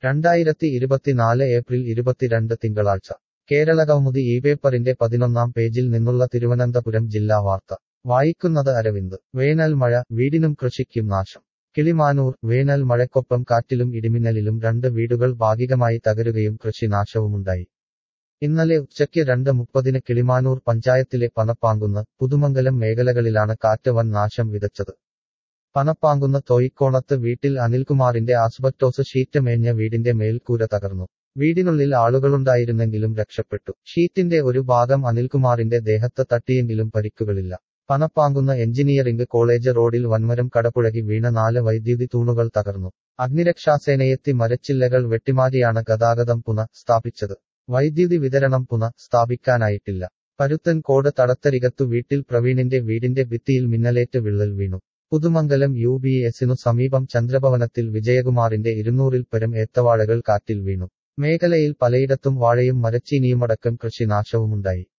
രണ്ടായിരത്തി ഇരുപത്തിനാല് ഏപ്രിൽ ഇരുപത്തിരണ്ട് തിങ്കളാഴ്ച കേരളകൗമുദി ഈ പേപ്പറിന്റെ പതിനൊന്നാം പേജിൽ നിന്നുള്ള തിരുവനന്തപുരം ജില്ലാ വാർത്ത വായിക്കുന്നത് അരവിന്ദ് വേനൽ മഴ വീടിനും കൃഷിക്കും നാശം കിളിമാനൂർ വേനൽ മഴക്കൊപ്പം കാറ്റിലും ഇടിമിന്നലിലും രണ്ട് വീടുകൾ ഭാഗികമായി തകരുകയും കൃഷിനാശവുമുണ്ടായി ഇന്നലെ ഉച്ചയ്ക്ക് രണ്ട് മുപ്പതിന് കിളിമാനൂർ പഞ്ചായത്തിലെ പനപ്പാങ്കുന്ന് പുതുമംഗലം മേഖലകളിലാണ് കാറ്റ് വൻ നാശം വിതച്ചത് പനപ്പാങ്കുന്ന് തൊയ്ക്കോണത്ത് വീട്ടിൽ അനിൽകുമാറിന്റെ ആസ്ബറ്റോസ് ഷീറ്റ് മേഞ്ഞ വീടിന്റെ മേൽക്കൂര തകർന്നു വീടിനുള്ളിൽ ആളുകളുണ്ടായിരുന്നെങ്കിലും രക്ഷപ്പെട്ടു ഷീറ്റിന്റെ ഒരു ഭാഗം അനിൽകുമാറിന്റെ ദേഹത്ത് തട്ടിയെങ്കിലും പരിക്കുകളില്ല പനപ്പാങ്കുന്ന് എഞ്ചിനീയറിംഗ് കോളേജ് റോഡിൽ വൻമരം കടപുഴകി വീണ നാല് വൈദ്യുതി തൂണുകൾ തകർന്നു അഗ്നിരക്ഷാസേനയെത്തി മരച്ചില്ലകൾ വെട്ടിമാറ്റിയാണ് ഗതാഗതം പുന സ്ഥാപിച്ചത് വൈദ്യുതി വിതരണം പുന സ്ഥാപിക്കാനായിട്ടില്ല പരുത്തൻ കോട് തടത്തരികത്തു വീട്ടിൽ പ്രവീണിന്റെ വീടിന്റെ ഭിത്തിയിൽ മിന്നലേറ്റ് വിള്ളൽ വീണു പുതുമംഗലം യു ബി എസിനു സമീപം ചന്ദ്രഭവനത്തിൽ വിജയകുമാറിന്റെ ഇരുന്നൂറിൽ പരം ഏത്തവാഴകൾ കാറ്റിൽ വീണു മേഖലയിൽ പലയിടത്തും വാഴയും മരച്ചീനിയുമടക്കം കൃഷിനാശവുമുണ്ടായി